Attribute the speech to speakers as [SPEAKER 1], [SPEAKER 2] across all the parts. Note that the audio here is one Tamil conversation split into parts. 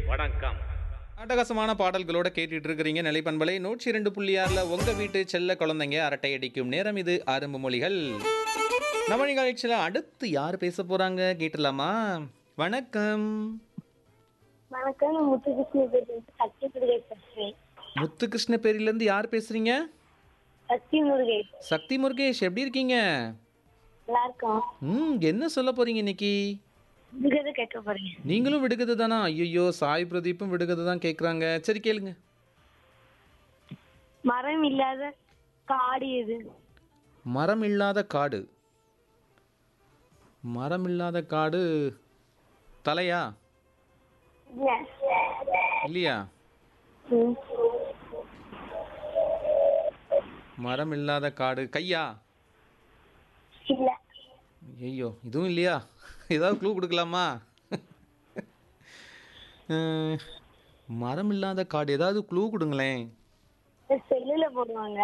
[SPEAKER 1] வணக்கம்
[SPEAKER 2] அட்டகாசமான பாடல்களோட கேட்டுட்டு இருக்கிறீங்க நிலைப்பண்பலை நூற்றி இரண்டு புள்ளி ஆறுல உங்க வீட்டு செல்ல குழந்தைங்க அரட்டை அடிக்கும் நேரம் இது ஆரம்ப மொழிகள் நம்ம நிகழ்ச்சியில் அடுத்து யார் பேச போறாங்க கேட்டுடலாமா வணக்கம்
[SPEAKER 3] வணக்கம் நான் முத்துகிருஷ்ண பேர் சக்தி முருகேஷ் பேசுறேன்
[SPEAKER 2] முத்துகிருஷ்ண பேரிலேருந்து யார் பேசுறீங்க
[SPEAKER 3] சக்தி முருகேஷ்
[SPEAKER 2] சக்தி முருகேஷ் எப்படி இருக்கீங்க
[SPEAKER 3] நல்லா இருக்கோம்
[SPEAKER 2] ம் என்ன சொல்ல போறீங்க இன்னைக்கு
[SPEAKER 3] விடுகதை கேட்க போறேன்
[SPEAKER 2] நீங்களும் விடுகதை தானா ஐயோ சாய் பிரதீப்பும் விடுகதை தான் கேட்குறாங்க சரி கேளுங்க
[SPEAKER 3] மரம் இல்லாத காடு எது
[SPEAKER 2] மரம் இல்லாத காடு மரம் இல்லாத காடு தலையா
[SPEAKER 3] இல்ல
[SPEAKER 2] இல்லையா
[SPEAKER 3] ம்.
[SPEAKER 2] மரம் இல்லாத காடு கையா
[SPEAKER 3] இல்ல
[SPEAKER 2] ஐயோ இதுவும் இல்லையா ஏதாவது க்ளூ கொடுக்கலாமா அஹ், மரம் இல்லாத காடு ஏதாவது க்ளூ கொடுங்களேன்
[SPEAKER 3] செல்லுல போடுவாங்க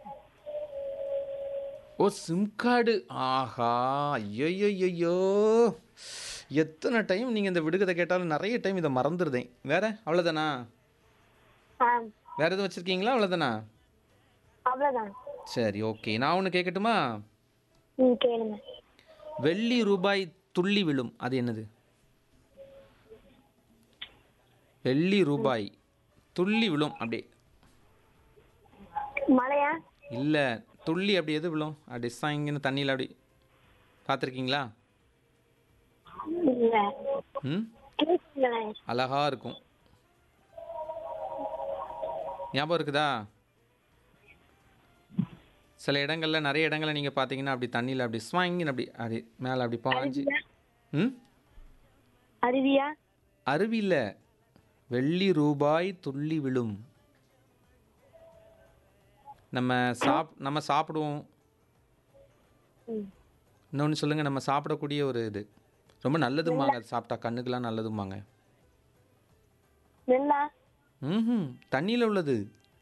[SPEAKER 2] ஓ சிம் கார்டு ஆஹா ஐயோ எத்தனை டைம் நீங்கள் இந்த விடுகதை கேட்டாலும் நிறைய டைம் இதை மறந்துடுதேன் வேற அவ்வளோதானா
[SPEAKER 3] ஆ
[SPEAKER 2] வேற எதுவும் வச்சுருக்கீங்களா அவ்வளோதானா
[SPEAKER 3] அவ்வளவுதான்
[SPEAKER 2] சரி ஓகே நான் ஒன்று கேட்கட்டுமா
[SPEAKER 3] ம் கேளுங்க
[SPEAKER 2] வெள்ளி ரூபாய் துள்ளி விழும் அது என்னது வெள்ளி ரூபாய் துள்ளி விழும் அப்படியே
[SPEAKER 3] மழையா
[SPEAKER 2] இல்லை துள்ளி அப்படி எது விழும் அப்படி சாங்கின்னு தண்ணியில் அப்படி பார்த்துருக்கீங்களா
[SPEAKER 3] இல்ல
[SPEAKER 2] ம்
[SPEAKER 3] கேளுங்களேன்.
[SPEAKER 2] அழகா இருக்கும் ஞாபகம் இருக்குதா சில இடங்கள்ல நிறைய இடங்கள்ல நீங்கள் பார்த்தீங்கன்னா அப்படி தண்ணியில் அப்படி ஸ்வாங்கின்னு அப்படி அப்படி மேலே அப்படி பாஞ்சு ம்
[SPEAKER 3] அருவியா
[SPEAKER 2] அருவியில் வெள்ளி ரூபாய் துள்ளி விழும் நம்ம சாப் நம்ம சாப்பிடுவோம்
[SPEAKER 3] ம்.
[SPEAKER 2] இன்னொன்று சொல்லுங்கள் நம்ம சாப்பிடக்கூடிய ஒரு இது ரொம்ப நல்லதும்பாங்க அது சாப்பிட்டா கண்ணுக்கெல்லாம் நல்லதும்பாங்க
[SPEAKER 3] நெல்லா
[SPEAKER 2] ம் தண்ணியில் உள்ளது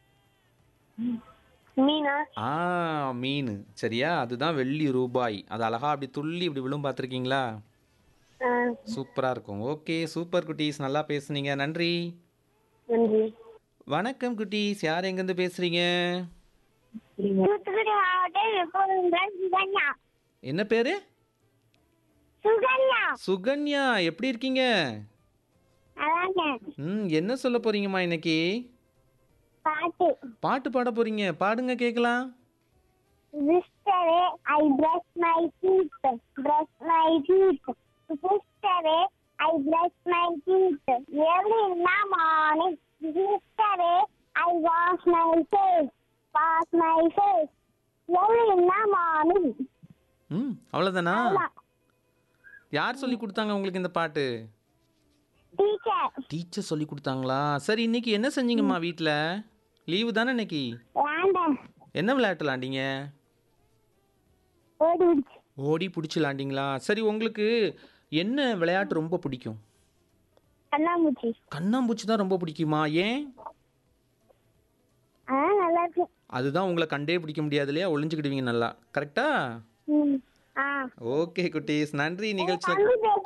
[SPEAKER 3] மீனா
[SPEAKER 2] ஆ மீன் சரியா அதுதான் வெள்ளி ரூபாய் அது அழகா அப்படி துள்ளி இப்படி விழும் பார்த்துருக்கீங்களா
[SPEAKER 3] ஆ,
[SPEAKER 2] சூப்பராக இருக்கும் ஓகே சூப்பர் குட்டீஸ் நல்லா பேசுனீங்க நன்றி
[SPEAKER 3] நன்றி
[SPEAKER 2] வணக்கம் குட்டீஸ் யார் எங்கேருந்து பேசுகிறீங்க
[SPEAKER 3] தூத்துக்குடி மாவட்டம் எப்போதும் சுகன்யா
[SPEAKER 2] என்ன பேர்
[SPEAKER 3] சுகன்யா
[SPEAKER 2] சுகன்யா எப்படி இருக்கீங்க
[SPEAKER 3] அதாங்க
[SPEAKER 2] ம் என்ன சொல்ல போறீங்கம்மா இன்னைக்கு
[SPEAKER 3] பாட்டு
[SPEAKER 2] பாட்டு பாட போறீங்க பாடுங்க கேட்கலாம்
[SPEAKER 3] Yesterday I brushed my teeth, brushed my teeth. Yesterday I brushed my teeth. Early in the morning. Yesterday I wash my face, wash my face. Early in the morning.
[SPEAKER 2] ம் அவ்வளோதானா யார் சொல்லி கொடுத்தாங்க உங்களுக்கு இந்த பாட்டு
[SPEAKER 3] Teacher,
[SPEAKER 2] டீச்சர் சொல்லி கொடுத்தாங்களா சரி இன்னைக்கு என்ன செஞ்சீங்கம்மா வீட்டில் லீவு தானே இன்னைக்கு
[SPEAKER 3] random.
[SPEAKER 2] என்ன விளையாட்டு விளாண்டீங்க
[SPEAKER 3] ஓடிடுச்சு
[SPEAKER 2] ஓடி பிடிச்சி விளாண்டிங்களா சரி உங்களுக்கு என்ன விளையாட்டு ரொம்ப பிடிக்கும்
[SPEAKER 3] கண்ணாமூச்சி
[SPEAKER 2] கண்ணாம்பூச்சி தான் ரொம்ப பிடிக்குமா ஏன்
[SPEAKER 3] ஆ நல்லா இருக்கு
[SPEAKER 2] அதுதான் உங்களை கண்டே பிடிக்க முடியாது இல்லையா ஒளிஞ்சுக்கிடுவீங்க நல்லா கரெக்டா
[SPEAKER 3] ம் ஆ
[SPEAKER 2] ஓகே குட்டீஸ் நன்றி நிகழ்ச்சியில்
[SPEAKER 3] தம்பி பேர்